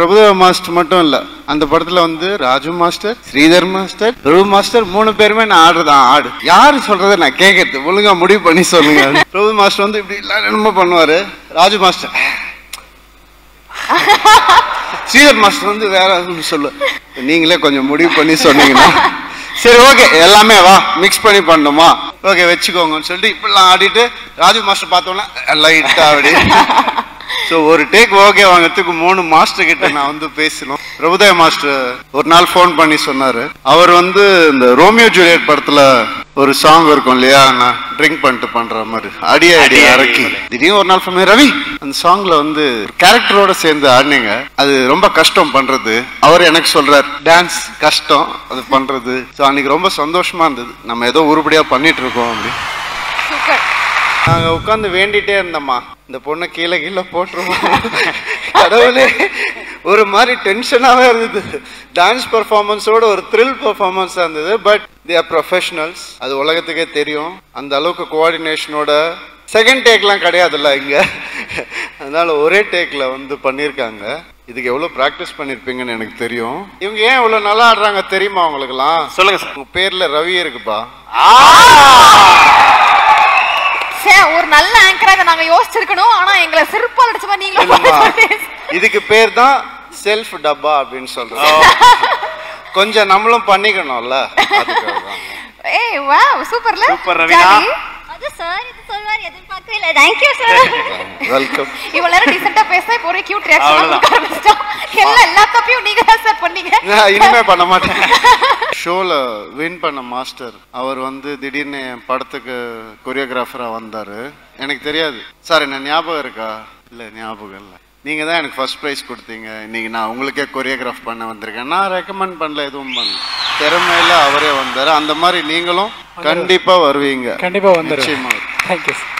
Prabhudeva master மட்டும் இல்ல அந்த படத்துல வந்து Raju master Sridhar master Prabhu master மூணு பேருமே நான் ஆடுறதான் ஆடு யாரு சொல்றதை நான் கேட்கறது ஒழுங்கா முடிவு பண்ணி சொல்லுங்க பிரபு மாஸ்டர் வந்து இப்படி எல்லாம் என்னமோ பண்ணுவாரு ராஜு மாஸ்டர் ஸ்ரீதர் மாஸ்டர் வந்து வேற ஒண்ணு சொல்லு நீங்களே கொஞ்சம் முடிவு பண்ணி சொன்னீங்கன்னா சரி ஓகே எல்லாமே வா மிக்ஸ் பண்ணி பண்ணணுமா ஓகே வச்சுக்கோங்கன்னு சொல்லிட்டு இப்படிலாம் ஆடிட்டு ராஜு மாஸ்டர் பார்த்தோன்னா லைட்டா அப்படி ஸோ ஒரு டேக் ஓகே வாங்கிறதுக்கு மூணு மாஸ்டர் கிட்ட நான் வந்து பேசணும் பிரபுதேவ மாஸ்டர் ஒரு நாள் ஃபோன் பண்ணி சொன்னாரு அவர் வந்து இந்த ரோமியோ ஜூலியட் படத்துல ஒரு சாங் இருக்கும் இல்லையா நான் ட்ரிங்க் பண்ணிட்டு பண்ற மாதிரி அடி அடி அரக்கி திடீர்னு ஒரு நாள் சொன்ன ரவி அந்த சாங்ல வந்து கேரக்டரோட சேர்ந்து ஆடினீங்க அது ரொம்ப கஷ்டம் பண்றது அவர் எனக்கு சொல்றார் டான்ஸ் கஷ்டம் அது பண்றது ஸோ அன்னைக்கு ரொம்ப சந்தோஷமா இருந்தது நம்ம ஏதோ உருப்படியா பண்ணிட்டு இருக்கோம் அப்படி சூப்பர் நாங்க உட்காந்து வேண்டிட்டே இருந்தோம்மா இந்த பொண்ணை கீழே கீழே போட்டுருவோம் கடவுளே ஒரு மாதிரி டென்ஷனாவே இருந்தது டான்ஸ் பெர்ஃபார்மன்ஸோட ஒரு த்ரில் பெர்ஃபார்மன்ஸா இருந்தது பட் தி ஆர் ப்ரொஃபஷனல்ஸ் அது உலகத்துக்கே தெரியும் அந்த அளவுக்கு கோஆர்டினேஷனோட செகண்ட் டேக்லாம் கிடையாதுல்ல இங்க அதனால ஒரே டேக்ல வந்து பண்ணியிருக்காங்க இதுக்கு எவ்வளவு ப்ராக்டிஸ் பண்ணிருப்பீங்கன்னு எனக்கு தெரியும் இவங்க ஏன் இவ்வளவு நல்லா ஆடுறாங்க தெரியுமா அவங்களுக்குலாம் சொல்லுங்க சார் உங்க பேர்ல ரவி இருக்குப்பா சே ஒரு நல்ல ஆங்கரா இதை நாங்க யோசிச்சிருக்கணும் ஆனா எங்களை செருப்பால் அடிச்ச மாதிரி நீங்களும் இல்லம்மா. சொல்லிட்டு- இதுக்கு பேர் தான் செல்ஃப் டப்பா அப்படின்னு சொல்றோம் கொஞ்சம் நம்மளும் பண்ணிக்கணும்ல அதுக்காக தான். ஏய் வாவ் சூப்பர்ல சூப்பர் ரவினா. அது சார் இது சொல்வார் எதிர்பார்க்கவே இல்லை தேங்க்யூ சார் வெல்கம் இவ்வளவு நேரம் டீசெண்டா பேசினா இப்போ ஒரே கியூட் ரியாக்ஷன் அவ்வளவுதான். கொடுக்க ஆரம்பிச்சிட்டோம் எல்லா எல்லா தப்பையும் நீங்க தான் சார் பண்ணீங்க நான் இனிமே பண்ண மாட்டேன் ஷோல வின் பண்ண மாஸ்டர் அவர் வந்து திடீர்னு என் படத்துக்கு கொரியோகிராஃபரா வந்தாரு எனக்கு தெரியாது சார் என்ன ஞாபகம் இருக்கா இல்ல ஞாபகம் இல்ல நீங்க தான் எனக்கு ஃபர்ஸ்ட் ப்ரைஸ் கொடுத்தீங்க இன்னைக்கு நான் உங்களுக்கே கொரியோகிராஃப் பண்ண வந்திருக்கேன் நான் ரெக்கமெண்ட் பண்ணல எதுவும் பண்ணல திறமையில அவரே வந்தாரு அந்த மாதிரி நீங்களும் கண்டிப்பா வருவீங்க கண்டிப்பா வந்துடும் நிச்சயமா தேங்க்யூ சார்